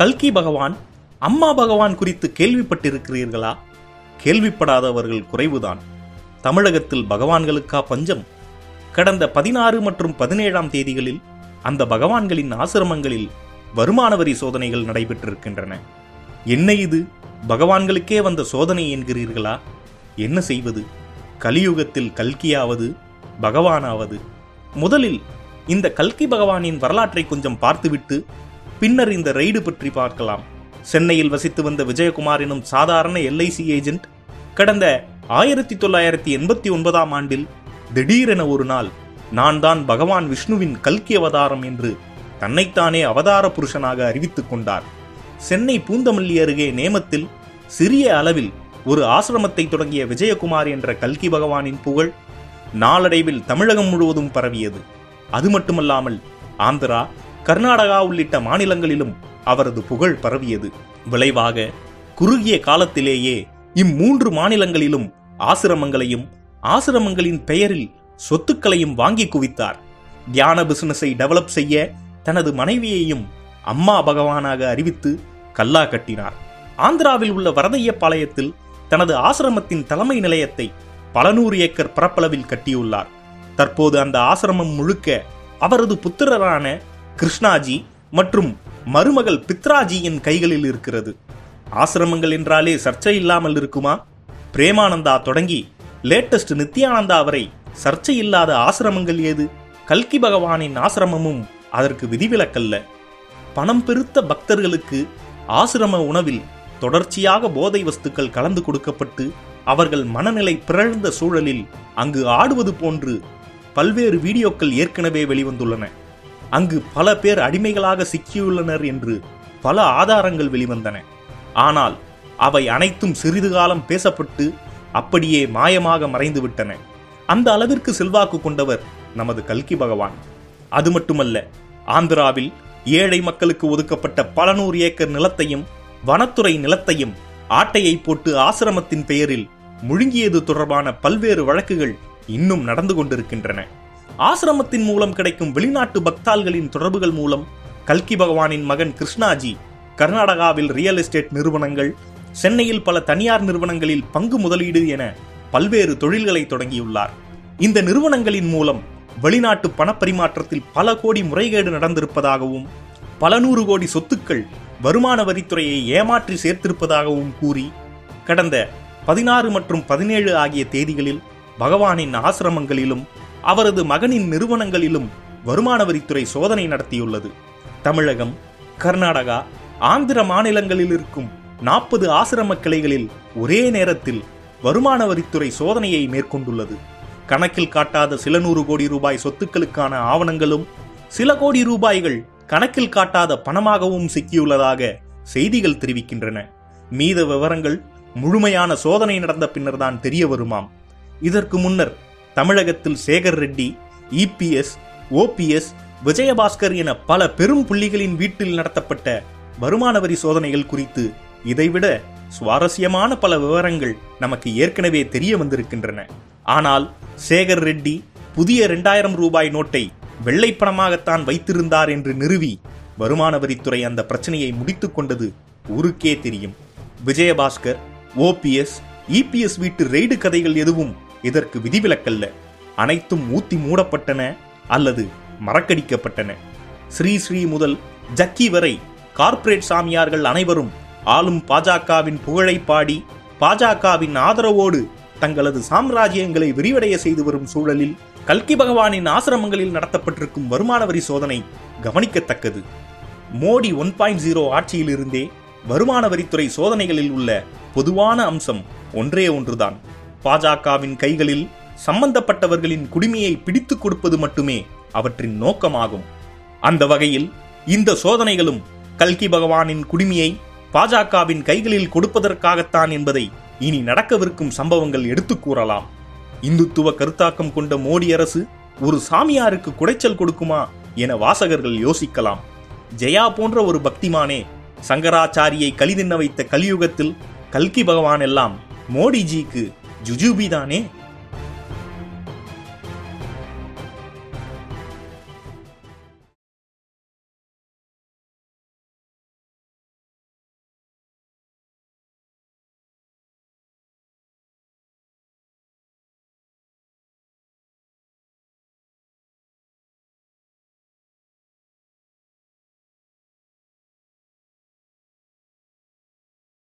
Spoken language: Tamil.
கல்கி பகவான் அம்மா பகவான் குறித்து கேள்விப்பட்டிருக்கிறீர்களா கேள்விப்படாதவர்கள் குறைவுதான் தமிழகத்தில் பகவான்களுக்கா பஞ்சம் கடந்த பதினாறு மற்றும் பதினேழாம் தேதிகளில் அந்த பகவான்களின் ஆசிரமங்களில் வருமான வரி சோதனைகள் நடைபெற்றிருக்கின்றன என்ன இது பகவான்களுக்கே வந்த சோதனை என்கிறீர்களா என்ன செய்வது கலியுகத்தில் கல்கியாவது பகவானாவது முதலில் இந்த கல்கி பகவானின் வரலாற்றை கொஞ்சம் பார்த்துவிட்டு பின்னர் இந்த ரெய்டு பற்றி பார்க்கலாம் சென்னையில் வசித்து வந்த விஜயகுமார் எனும் சாதாரண எல்ஐசி ஏஜென்ட் கடந்த ஆயிரத்தி தொள்ளாயிரத்தி எண்பத்தி ஒன்பதாம் ஆண்டில் திடீரென ஒரு நாள் நான் தான் பகவான் விஷ்ணுவின் கல்கி அவதாரம் என்று தன்னைத்தானே அவதார புருஷனாக அறிவித்துக் கொண்டார் சென்னை பூந்தமல்லி அருகே நேமத்தில் சிறிய அளவில் ஒரு ஆசிரமத்தை தொடங்கிய விஜயகுமார் என்ற கல்கி பகவானின் புகழ் நாளடைவில் தமிழகம் முழுவதும் பரவியது அது மட்டுமல்லாமல் ஆந்திரா கர்நாடகா உள்ளிட்ட மாநிலங்களிலும் அவரது புகழ் பரவியது விளைவாக குறுகிய காலத்திலேயே இம்மூன்று மாநிலங்களிலும் ஆசிரமங்களையும் ஆசிரமங்களின் பெயரில் சொத்துக்களையும் வாங்கி குவித்தார் தியான பிசினஸை டெவலப் செய்ய தனது மனைவியையும் அம்மா பகவானாக அறிவித்து கல்லா கட்டினார் ஆந்திராவில் உள்ள வரதையப்பாளையத்தில் தனது ஆசிரமத்தின் தலைமை நிலையத்தை பல நூறு ஏக்கர் பரப்பளவில் கட்டியுள்ளார் தற்போது அந்த ஆசிரமம் முழுக்க அவரது புத்திரரான கிருஷ்ணாஜி மற்றும் மருமகள் பித்ராஜியின் கைகளில் இருக்கிறது ஆசிரமங்கள் என்றாலே சர்ச்சை இல்லாமல் இருக்குமா பிரேமானந்தா தொடங்கி லேட்டஸ்ட் நித்யானந்தா வரை சர்ச்சை இல்லாத ஆசிரமங்கள் ஏது கல்கி பகவானின் ஆசிரமமும் அதற்கு விதிவிலக்கல்ல பணம் பெருத்த பக்தர்களுக்கு ஆசிரம உணவில் தொடர்ச்சியாக போதை வஸ்துக்கள் கலந்து கொடுக்கப்பட்டு அவர்கள் மனநிலை பிறழ்ந்த சூழலில் அங்கு ஆடுவது போன்று பல்வேறு வீடியோக்கள் ஏற்கனவே வெளிவந்துள்ளன அங்கு பல பேர் அடிமைகளாக சிக்கியுள்ளனர் என்று பல ஆதாரங்கள் வெளிவந்தன ஆனால் அவை அனைத்தும் சிறிது காலம் பேசப்பட்டு அப்படியே மாயமாக மறைந்துவிட்டன அந்த அளவிற்கு செல்வாக்கு கொண்டவர் நமது கல்கி பகவான் அது மட்டுமல்ல ஆந்திராவில் ஏழை மக்களுக்கு ஒதுக்கப்பட்ட பல நூறு ஏக்கர் நிலத்தையும் வனத்துறை நிலத்தையும் ஆட்டையை போட்டு ஆசிரமத்தின் பெயரில் முழுங்கியது தொடர்பான பல்வேறு வழக்குகள் இன்னும் நடந்து கொண்டிருக்கின்றன ஆசிரமத்தின் மூலம் கிடைக்கும் வெளிநாட்டு பக்தாள்களின் தொடர்புகள் மூலம் கல்கி பகவானின் மகன் கிருஷ்ணாஜி கர்நாடகாவில் ரியல் எஸ்டேட் நிறுவனங்கள் சென்னையில் பல தனியார் நிறுவனங்களில் பங்கு முதலீடு என பல்வேறு தொழில்களை தொடங்கியுள்ளார் இந்த நிறுவனங்களின் மூலம் வெளிநாட்டு பணப்பரிமாற்றத்தில் பல கோடி முறைகேடு நடந்திருப்பதாகவும் பல நூறு கோடி சொத்துக்கள் வருமான வரித்துறையை ஏமாற்றி சேர்த்திருப்பதாகவும் கூறி கடந்த பதினாறு மற்றும் பதினேழு ஆகிய தேதிகளில் பகவானின் ஆசிரமங்களிலும் அவரது மகனின் நிறுவனங்களிலும் வருமான வரித்துறை சோதனை நடத்தியுள்ளது தமிழகம் கர்நாடகா ஆந்திர மாநிலங்களில் இருக்கும் நாற்பது ஆசிரம கிளைகளில் ஒரே நேரத்தில் வருமான வரித்துறை சோதனையை மேற்கொண்டுள்ளது கணக்கில் காட்டாத சில நூறு கோடி ரூபாய் சொத்துக்களுக்கான ஆவணங்களும் சில கோடி ரூபாய்கள் கணக்கில் காட்டாத பணமாகவும் சிக்கியுள்ளதாக செய்திகள் தெரிவிக்கின்றன மீத விவரங்கள் முழுமையான சோதனை நடந்த பின்னர்தான் தெரிய வருமாம் இதற்கு முன்னர் தமிழகத்தில் சேகர் ரெட்டி இபிஎஸ் ஓபிஎஸ் விஜயபாஸ்கர் என பல பெரும் புள்ளிகளின் வீட்டில் நடத்தப்பட்ட வருமான வரி சோதனைகள் குறித்து இதைவிட சுவாரஸ்யமான பல விவரங்கள் நமக்கு ஏற்கனவே தெரிய வந்திருக்கின்றன ஆனால் சேகர் ரெட்டி புதிய இரண்டாயிரம் ரூபாய் நோட்டை வெள்ளை பணமாகத்தான் வைத்திருந்தார் என்று நிறுவி வருமான வரித்துறை அந்த பிரச்சனையை முடித்துக் கொண்டது ஊருக்கே தெரியும் விஜயபாஸ்கர் ஓபிஎஸ் இபிஎஸ் வீட்டு ரெய்டு கதைகள் எதுவும் இதற்கு விதிவிலக்கல்ல அனைத்தும் ஊத்தி மூடப்பட்டன அல்லது மறக்கடிக்கப்பட்டன ஸ்ரீ ஸ்ரீ முதல் ஜக்கி வரை கார்ப்பரேட் சாமியார்கள் அனைவரும் ஆளும் பாஜகவின் புகழை பாடி பாஜகவின் ஆதரவோடு தங்களது சாம்ராஜ்யங்களை விரிவடைய செய்து வரும் சூழலில் கல்கி பகவானின் ஆசிரமங்களில் நடத்தப்பட்டிருக்கும் வருமான வரி சோதனை கவனிக்கத்தக்கது மோடி ஒன் பாயிண்ட் ஜீரோ ஆட்சியிலிருந்தே வருமான வரித்துறை சோதனைகளில் உள்ள பொதுவான அம்சம் ஒன்றே ஒன்றுதான் பாஜகவின் கைகளில் சம்பந்தப்பட்டவர்களின் குடிமையை பிடித்துக் கொடுப்பது மட்டுமே அவற்றின் நோக்கமாகும் அந்த வகையில் இந்த சோதனைகளும் கல்கி பகவானின் குடிமையை பாஜகவின் கைகளில் கொடுப்பதற்காகத்தான் என்பதை இனி நடக்கவிருக்கும் சம்பவங்கள் எடுத்துக் கூறலாம் இந்துத்துவ கருத்தாக்கம் கொண்ட மோடி அரசு ஒரு சாமியாருக்கு குடைச்சல் கொடுக்குமா என வாசகர்கள் யோசிக்கலாம் ஜெயா போன்ற ஒரு பக்திமானே சங்கராச்சாரியை கலிதின்ன வைத்த கலியுகத்தில் கல்கி பகவான் எல்லாம் மோடிஜிக்கு ஜுஜூபி தானே